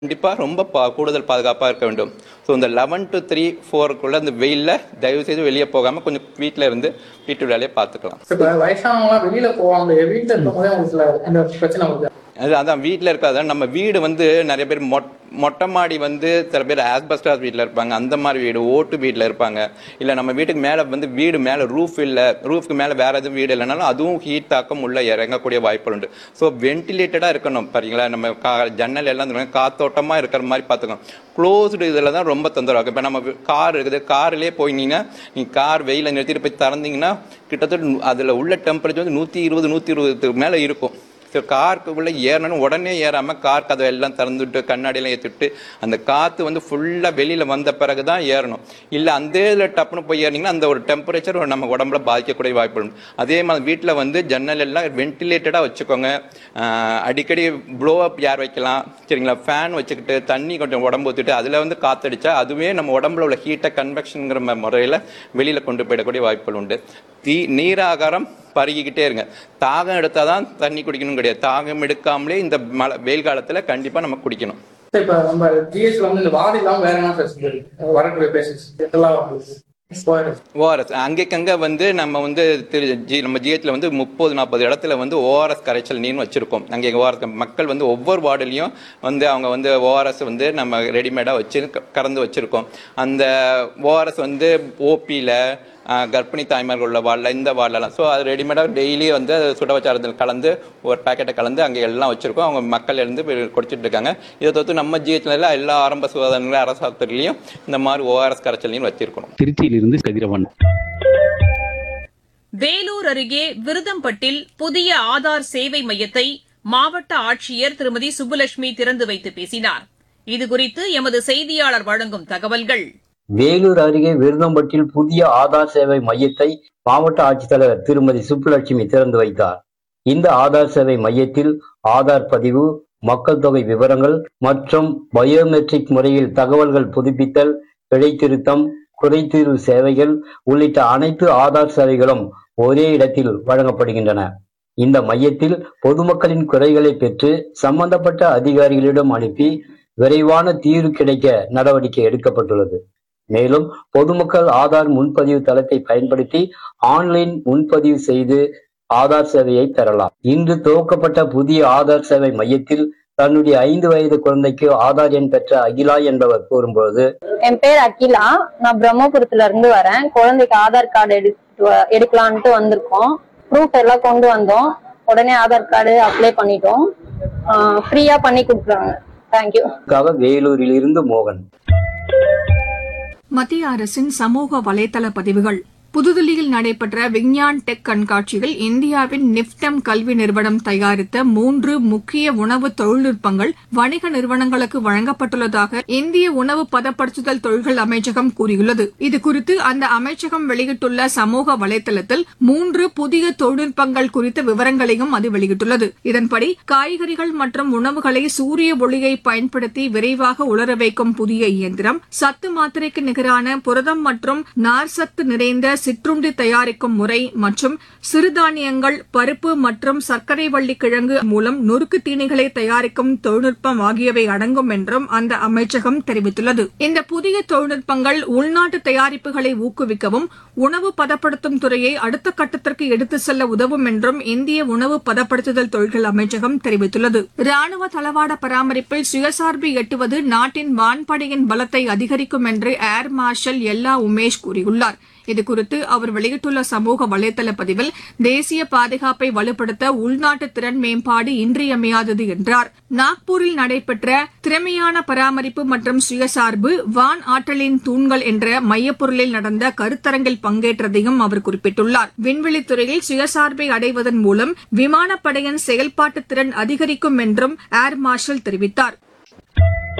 கண்டிப்பாக ரொம்ப பா கூடுதல் பாதுகாப்பாக இருக்க வேண்டும் ஸோ இந்த லெவன் டு த்ரீ ஃபோருக்குள்ளே அந்த வெயிலில் தயவு செய்து வெளியே போகாமல் கொஞ்சம் வீட்டில் இருந்து வீட்டு வேலையை பார்த்துக்கலாம் இப்ப வயசானவங்களாம் வெளியில போவாங்க வீட்டுல இருக்கும் போதே உங்களுக்கு சில இந்த பிரச்சனை வருது அது அதான் வீட்டில் இருக்காது நம்ம வீடு வந்து நிறைய பேர் மொட் மொட்டை மாடி வந்து சில பேர் ஆஸ்பஸ்டாஸ் வீட்டில் இருப்பாங்க அந்த மாதிரி வீடு ஓட்டு வீட்டில் இருப்பாங்க இல்லை நம்ம வீட்டுக்கு மேலே வந்து வீடு மேலே ரூஃப் இல்லை ரூஃப்க்கு மேலே வேற எதுவும் வீடு இல்லைனாலும் அதுவும் ஹீட் தாக்கம் உள்ள இறங்கக்கூடிய வாய்ப்புகள் உண்டு ஸோ வென்டிலேட்டடாக இருக்கணும் பாத்தீங்களா நம்ம கா ஜன்னல் எல்லாம் இந்த மாதிரி காத்தோட்டமாக இருக்கிற மாதிரி பார்த்துக்கணும் க்ளோஸ்டு இதில் தான் ரொம்ப தொந்தரவு ஆகும் இப்போ நம்ம கார் இருக்குது கார்லேயே போயினீங்கன்னா நீங்கள் கார் வெயில நிறுத்திட்டு போய் திறந்தீங்கன்னா கிட்டத்தட்ட அதில் உள்ள டெம்பரேச்சர் வந்து நூற்றி இருபது நூற்றி இருபதுக்கு மேலே இருக்கும் ஸோ காருக்குள்ளே ஏறணும் உடனே ஏறாமல் கார் கதவை எல்லாம் திறந்துட்டு கண்ணாடியெல்லாம் ஏற்றிட்டு அந்த காற்று வந்து ஃபுல்லாக வெளியில் வந்த பிறகு தான் ஏறணும் இல்லை அந்த இதில் டப்புன்னு போய் ஏறினீங்கன்னா அந்த ஒரு டெம்பரேச்சர் நம்ம உடம்புல பாதிக்கக்கூடிய வாய்ப்பு உண்டு அதே மாதிரி வீட்டில் வந்து ஜன்னல் எல்லாம் வென்டிலேட்டடாக வச்சுக்கோங்க ஆஹ் அடிக்கடி ப்ளோ அப் ஏர் வைக்கலாம் சரிங்களா ஃபேன் வச்சுக்கிட்டு தண்ணி கொஞ்சம் உடம்பு ஊற்றிட்டு அதில் வந்து காற்றடிச்சா அதுவே நம்ம உடம்புல உள்ள ஹீட்டை கன்வெக்ஷனுங்கிற முறையில் வெளியில் கொண்டு போயிடக்கூடிய வாய்ப்புகள் உண்டு தீ நீராகாரம் பருகிக்கிட்டே இருங்க தாகம் எடுத்தால் தான் தண்ணி குடிக்கணும் கிடையாது தாகம் எடுக்காமலே இந்த மழை வெயில் காலத்தில் கண்டிப்பாக நம்ம குடிக்கணும் சார் இப்ப நம்ம ஜிஎஸ்ல வந்து இந்த வார்டு இல்லாம வேற என்ன சார் செஞ்சு வரக்கூடிய பேஷன்ஸ் இதெல்லாம் உங்களுக்கு ஓஆர்எஸ் அங்கேக்கங்க வந்து நம்ம வந்து திரு ஜி நம்ம ஜிஹெச்ல வந்து முப்பது நாற்பது இடத்துல வந்து ஓஆர்எஸ் கரைச்சல் நீர்னு வச்சிருக்கோம் அங்கே ஓஆர்எஸ் மக்கள் வந்து ஒவ்வொரு வார்டுலையும் வந்து அவங்க வந்து ஓஆர்எஸ் வந்து நம்ம ரெடிமேடாக வச்சு க- கறந்து வச்சிருக்கோம் அந்த ஓஆர்எஸ் வந்து ஓபியில் கர்ப்பிணி தாய்மார்கள் உள்ள வார்டில் இந்த வார்டிலலாம் ஸோ அது ரெடிமேடாக டெய்லி வந்து அது சுட வச்சாரத்தில் கலந்து ஒரு பேக்கெட்டை கலந்து அங்கே எல்லாம் வச்சிருக்கோம் அவங்க மக்கள் இருந்து போய் குடிச்சிட்டு இருக்காங்க இதை தவிர்த்து நம்ம ஜிஹெச்ல எல்லா ஆரம்ப சுகாதார நிலைய அரசு ஆஸ்பத்திரிலையும் இந்த மாதிரி ஓஆர்எஸ் கரைச்சல் நீர் வச்சிருக்கணும் திருச்சியிலிருந்து கதிரவன் வேலூர் அருகே விருதம்பட்டில் புதிய ஆதார் சேவை மையத்தை மாவட்ட ஆட்சியர் திருமதி சுப்புலட்சுமி திறந்து வைத்து பேசினார் இதுகுறித்து எமது செய்தியாளர் வழங்கும் தகவல்கள் வேலூர் அருகே விருதம்பட்டில் புதிய ஆதார் சேவை மையத்தை மாவட்ட ஆட்சித்தலைவர் திருமதி சுப்புலட்சுமி திறந்து வைத்தார் இந்த ஆதார் சேவை மையத்தில் ஆதார் பதிவு மக்கள் தொகை விவரங்கள் மற்றும் பயோமெட்ரிக் முறையில் தகவல்கள் புதுப்பித்தல் பிழை திருத்தம் குறைதீர்வு சேவைகள் உள்ளிட்ட அனைத்து ஆதார் சேவைகளும் ஒரே இடத்தில் வழங்கப்படுகின்றன இந்த மையத்தில் பொதுமக்களின் குறைகளை பெற்று சம்பந்தப்பட்ட அதிகாரிகளிடம் அனுப்பி விரைவான தீர்வு கிடைக்க நடவடிக்கை எடுக்கப்பட்டுள்ளது மேலும் பொதுமக்கள் ஆதார் முன்பதிவு தளத்தை பயன்படுத்தி ஆன்லைன் முன்பதிவு செய்து ஆதார் சேவையை பெறலாம் இன்று துவக்கப்பட்ட புதிய ஆதார் சேவை மையத்தில் தன்னுடைய ஐந்து வயது குழந்தைக்கு ஆதார் எண் பெற்ற அகிலா என்பவர் கூறும்போது என் பேர் அகிலா நான் பிரம்மபுரத்துல இருந்து வரேன் குழந்தைக்கு ஆதார் கார்டு எடுத்து வ- எடுக்கலான்ட்டு வந்திருக்கோம் ப்ரூஃப் எல்லாம் கொண்டு வந்தோம் உடனே ஆதார் கார்டு அப்ளை பண்ணிட்டோம் ஃப்ரீயா பண்ணி கொடுக்குறாங்க தேங்க்யூ க்காக வேலூரில் இருந்து மோகன் மத்திய அரசின் சமூக வலைதள பதிவுகள் புதுதில்லியில் நடைபெற்ற விஞ்ஞான் டெக் கண்காட்சியில் இந்தியாவின் நிப்டம் கல்வி நிறுவனம் தயாரித்த மூன்று முக்கிய உணவு தொழில்நுட்பங்கள் வணிக நிறுவனங்களுக்கு வழங்கப்பட்டுள்ளதாக இந்திய உணவு பதப்படுத்துதல் தொழில்கள் அமைச்சகம் கூறியுள்ளது இதுகுறித்து அந்த அமைச்சகம் வெளியிட்டுள்ள சமூக வலைதளத்தில் மூன்று புதிய தொழில்நுட்பங்கள் குறித்த விவரங்களையும் அது வெளியிட்டுள்ளது இதன்படி காய்கறிகள் மற்றும் உணவுகளை சூரிய ஒளியை பயன்படுத்தி விரைவாக உலர வைக்கும் புதிய இயந்திரம் சத்து மாத்திரைக்கு நிகரான புரதம் மற்றும் நார்சத்து நிறைந்த சிற்றுண்டி தயாரிக்கும் முறை மற்றும் சிறுதானியங்கள் பருப்பு மற்றும் சர்க்கரை வள்ளி கிழங்கு மூலம் நொறுக்கு தீனிகளை தயாரிக்கும் தொழில்நுட்பம் ஆகியவை அடங்கும் என்றும் அந்த அமைச்சகம் தெரிவித்துள்ளது இந்த புதிய தொழில்நுட்பங்கள் உள்நாட்டு தயாரிப்புகளை ஊக்குவிக்கவும் உணவு பதப்படுத்தும் துறையை அடுத்த கட்டத்திற்கு எடுத்துச் செல்ல உதவும் என்றும் இந்திய உணவு பதப்படுத்துதல் தொழில்கள் அமைச்சகம் தெரிவித்துள்ளது ராணுவ தளவாட பராமரிப்பில் சுயசார்பு எட்டுவது நாட்டின் வான்படையின் பலத்தை அதிகரிக்கும் என்று ஏர் மார்ஷல் எல்லா உமேஷ் கூறியுள்ளார் இதுகுறித்து அவர் வெளியிட்டுள்ள சமூக வலைதள பதிவில் தேசிய பாதுகாப்பை வலுப்படுத்த உள்நாட்டு திறன் மேம்பாடு இன்றியமையாதது என்றார் நாக்பூரில் நடைபெற்ற திறமையான பராமரிப்பு மற்றும் சுயசார்பு வான் ஆற்றலின் தூண்கள் என்ற மையப்பொருளில் நடந்த கருத்தரங்கில் பங்கேற்றதையும் அவர் குறிப்பிட்டுள்ளார் விண்வெளித் துறையில் சுயசார்பை அடைவதன் மூலம் விமானப்படையின் செயல்பாட்டு திறன் அதிகரிக்கும் என்றும் ஏர் மார்ஷல் தெரிவித்தார்